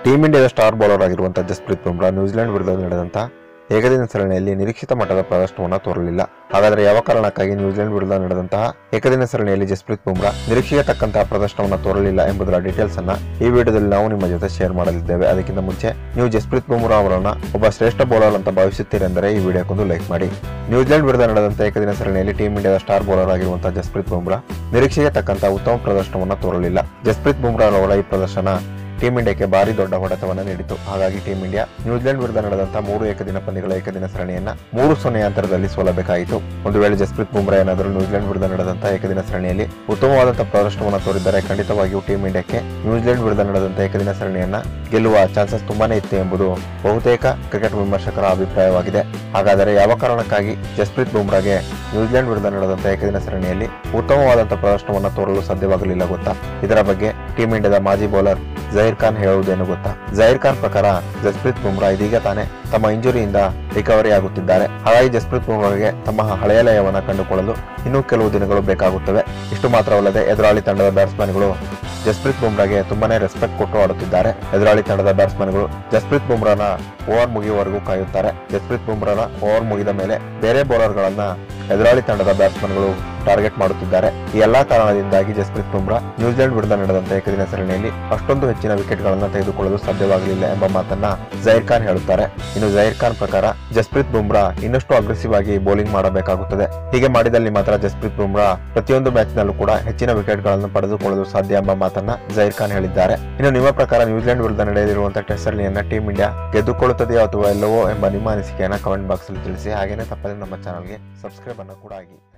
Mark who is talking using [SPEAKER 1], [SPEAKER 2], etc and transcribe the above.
[SPEAKER 1] team ಇಂಡಿಯಾದ star bowler ಆಗಿರುವಂತಹ Jasprit Bumrah New Zealand ವಿರುದ್ಧ ನಡೆದಂತಹ ಏಕದಿನ ಸರಣಿಯಲ್ಲಿ ನಿರೀಕ್ಷಿತ ಮಟ್ಟದ ಪ್ರದರ್ಶನವನ್ನು ತೋರಲಿಲ್ಲ ಹಾಗಾದರೆ ಯಾವ ಕಾರಣಕ್ಕಾಗಿ ನ್ಯೂಜಿಲೆಂಡ್ ವಿರುದ್ಧ ನಡೆದಂತಹ ಏಕದಿನ ಸರಣಿಯಲ್ಲಿ ಜಸ್ಪ್ರೀತ್ ಬುಮ್ರಾ ನಿರೀಕ್ಷೆಗೆ ತಕ್ಕಂತಹ ಪ್ರದರ್ಶನವನ್ನು ತೋರಲಿಲ್ಲ ಎಂಬುದರ ಡೀಟೇಲ್ಸ್ ಅನ್ನ ಈ ವಿಡಿಯೋದಲ್ಲಿ ನಾವು ನಿಮ್ಮ ಜೊತೆ ಶೇರ್ ಮಾಡಲಿದ್ದೇವೆ ಅದಕ್ಕಿಂತ ಮುಂಚೆ ನೀವು ಜಸ್ಪ್ರೀತ್ ಬುಮ್ರಾ ಅವರನ್ನ ಒಬ್ಬ ಶ್ರೇಷ್ಠ ಬೌಲರ್ ಅಂತ ಭಾವಿಸುತ್ತೀರೆಂದರೆ ಈ ವಿಡಿಯೋಕ್ಕೊಂದು ಲೈಕ್ ಮಾಡಿ ನ್ಯೂಜಿಲೆಂಡ್ ವಿರುದ್ಧ ನಡೆದಂತಹ ಏಕದಿನ ಸರಣಿಯಲ್ಲಿ ಟೀಂ ಇಂಡಿಯಾದ ಸ್ಟಾರ್ ಬೌಲರ್ ಆಗಿರುವಂತಹ ಜಸ್ಪ್ರೀತ್ ಬುಮ್ರಾ ನಿರೀಕ್ಷೆಗೆ ತಕ್ಕಂತಹ ಉತ್ತಮ ಪ್ರದರ್ಶನವನ್ನು ತೋರಲಿಲ್ಲ ಜಸ್ಪ್ರೀತ್ ಬುಮ್ರಾ ಅವರ ಈ ಪ್ರದರ್ಶನ ಟೀಂ ಇಂಡಿಯಾಕ್ಕೆ ಭಾರಿ ದೊಡ್ಡ ಹೊಡೆತವನ್ನು ನೀಡಿತು ಹಾಗಾಗಿ ಟೀಂ ಇಂಡಿಯಾ ನ್ಯೂಜಿಲೆಂಡ್ ವಿರುದ್ಧ ನಡೆದಂತಹ ಮೂರು ಏಕದಿನ ಪಂದ್ಯಗಳ ಏಕದಿನ ಸರಣಿಯನ್ನ ಮೂರು ಸೊನ್ನೆ ಅಂತರದಲ್ಲಿ ಸೋಲಬೇಕಾಯಿತು ಒಂದು ವೇಳೆ ಜಸ್ಪ್ರೀತ್ ಬುಮ್ರಾ ಏನಾದರೂ ನ್ಯೂಜಿಲೆಂಡ್ ವಿರುದ್ಧ ನಡೆದಂತಹ ಏಕದಿನ ಸರಣಿಯಲ್ಲಿ ಉತ್ತಮವಾದಂತಹ ಪ್ರದರ್ಶನವನ್ನು ತೋರಿದರೆ ಖಂಡಿತವಾಗಿಯೂ ಟೀಂ ಇಂಡಿಯಾಕ್ಕೆ ನ್ಯೂಜಿಲೆಂಡ್ ವಿರುದ್ಧ ನಡೆದಂತಹ ಏಕದಿನ ಸರಣಿಯನ್ನ ಗೆಲ್ಲುವ ಚಾನ್ಸಸ್ ತುಂಬಾನೇ ಇತ್ತು ಎಂಬುದು ಬಹುತೇಕ ಕ್ರಿಕೆಟ್ ವಿಮರ್ಶಕರ ಅಭಿಪ್ರಾಯವಾಗಿದೆ ಹಾಗಾದರೆ ಯಾವ ಕಾರಣಕ್ಕಾಗಿ ಜಸ್ಪ್ರೀತ್ ಬುಮ್ರಾಗೆ ನ್ಯೂಜಿಲೆಂಡ್ ವಿರುದ್ಧ ನಡೆದಂತಹ ಏಕದಿನ ಸರಣಿಯಲ್ಲಿ ಉತ್ತಮವಾದಂತಹ ಪ್ರದರ್ಶನವನ್ನು ತೋರಲು ಸಾಧ್ಯವಾಗಲಿಲ್ಲ ಗೊತ್ತಾ ಇದರ ಬಗ್ಗೆ ಟೀಂ ಇಂಡಿಯಾದ ಮಾಜಿ ಬೌಲರ್ ಜಹೀರ್ ಖಾನ್ ಹೇಳುವುದೇನು ಗೊತ್ತಾ ಜಹೀರ್ ಖಾನ್ ಪ್ರಕಾರ ಜಸ್ಪ್ರೀತ್ ಬುಮ್ರಾ ಇದೀಗ ತಾನೇ ತಮ್ಮ ಇಂಜುರಿಯಿಂದ ರಿಕವರಿ ಆಗುತ್ತಿದ್ದಾರೆ ಹಾಗಾಗಿ ಜಸ್ಪ್ರೀತ್ ಬುಮ್ರಾಗೆ ತಮ್ಮ ಹಳೆಯ ಲಯವನ್ನು ಕಂಡುಕೊಳ್ಳಲು ಇನ್ನೂ ಕೆಲವು ದಿನಗಳು ಬೇಕಾಗುತ್ತವೆ ಇಷ್ಟು ಮಾತ್ರವಲ್ಲದೆ ಎದುರಾಳಿ ತಂಡದ ಬ್ಯಾಟ್ಸ್ಮನ್ಗಳು ಜಸ್ಪ್ರೀತ್ ಬುಮ್ರಾಗೆ ತುಂಬಾನೇ ರೆಸ್ಪೆಕ್ಟ್ ಕೊಟ್ಟು ಆಡುತ್ತಿದ್ದಾರೆ ಎದುರಾಳಿ ತಂಡದ ಬ್ಯಾಟ್ಸ್ಮನ್ಗಳು ಜಸ್ಪ್ರೀತ್ ಬುಮ್ರಾನ ಓವರ್ ಮುಗಿಯುವವರೆಗೂ ಕಾಯುತ್ತಾರೆ ಜಸ್ಪ್ರೀತ್ ಬುಮ್ರಾನ ಓವರ್ ಮುಗಿದ ಮೇಲೆ ಬೇರೆ ಬೌಲರ್ಗಳನ್ನ ಎದುರಾಳಿ ತಂಡದ ಬ್ಯಾಟ್ಸ್ಮನ್ಗಳು ಟಾರ್ಗೆಟ್ ಮಾಡುತ್ತಿದ್ದಾರೆ ಈ ಎಲ್ಲಾ ಕಾರಣದಿಂದಾಗಿ ಜಸ್ಪ್ರೀತ್ ಬುಮ್ರಾ ನ್ಯೂಜಿಲೆಂಡ್ ವಿರುದ್ಧ ನಡೆದಂತಹ ಏಕದಿನ ಸರಣಿಯಲ್ಲಿ ಅಷ್ಟೊಂದು ಹೆಚ್ಚಿನ ವಿಕೆಟ್ಗಳನ್ನು ತೆಗೆದುಕೊಳ್ಳಲು ಸಾಧ್ಯವಾಗಲಿಲ್ಲ ಎಂಬ ಮಾತನ್ನ ಜಹೀರ್ ಖಾನ್ ಹೇಳುತ್ತಾರೆ ಇನ್ನು ಜಹೀರ್ ಖಾನ್ ಪ್ರಕಾರ ಜಸ್ಪ್ರೀತ್ ಬುಮ್ರಾ ಇನ್ನಷ್ಟು ಅಗ್ರೆಸಿವ್ ಆಗಿ ಬೌಲಿಂಗ್ ಮಾಡಬೇಕಾಗುತ್ತದೆ ಹೀಗೆ ಮಾಡಿದಲ್ಲಿ ಮಾತ್ರ ಜಸ್ಪ್ರೀತ್ ಬುಮ್ರಾ ಪ್ರತಿಯೊಂದು ಮ್ಯಾಚ್ ನಲ್ಲೂ ಕೂಡ ಹೆಚ್ಚಿನ ವಿಕೆಟ್ ಗಳನ್ನು ಪಡೆದುಕೊಳ್ಳಲು ಸಾಧ್ಯ ಎಂಬ ಮಾತನ್ನ ಜಹೀರ್ ಖಾನ್ ಹೇಳಿದ್ದಾರೆ ಇನ್ನು ನಿಮ್ಮ ಪ್ರಕಾರ ನ್ಯೂಜಿಲೆಂಡ್ ವಿರುದ್ಧ ನಡೆಯಲಿರುವಂತಹ ಟೆಸ್ಟ್ ಸರಣಿಯನ್ನ ಟೀಂ ಇಂಡಿಯಾ ಗೆದ್ದುಕೊಳ್ಳುತ್ತದೆಯೋ ಅಥವಾ ಇಲ್ಲವೋ ಎಂಬ ನಿಮ್ಮ ಅನಿಸಿಕೆಯನ್ನ ಕಮೆಂಟ್ ಬಾಕ್ಸ್ ಅಲ್ಲಿ ತಿಳಿಸಿ ಹಾಗೇನೆ ತಪ್ಪದೆ ನಮ್ಮ ಚಾನಲ್ಗೆ ಸಬ್ಸ್ಕ್ರೈಬ್ ಅನ್ನು ಕೂಡ ಆಗಿ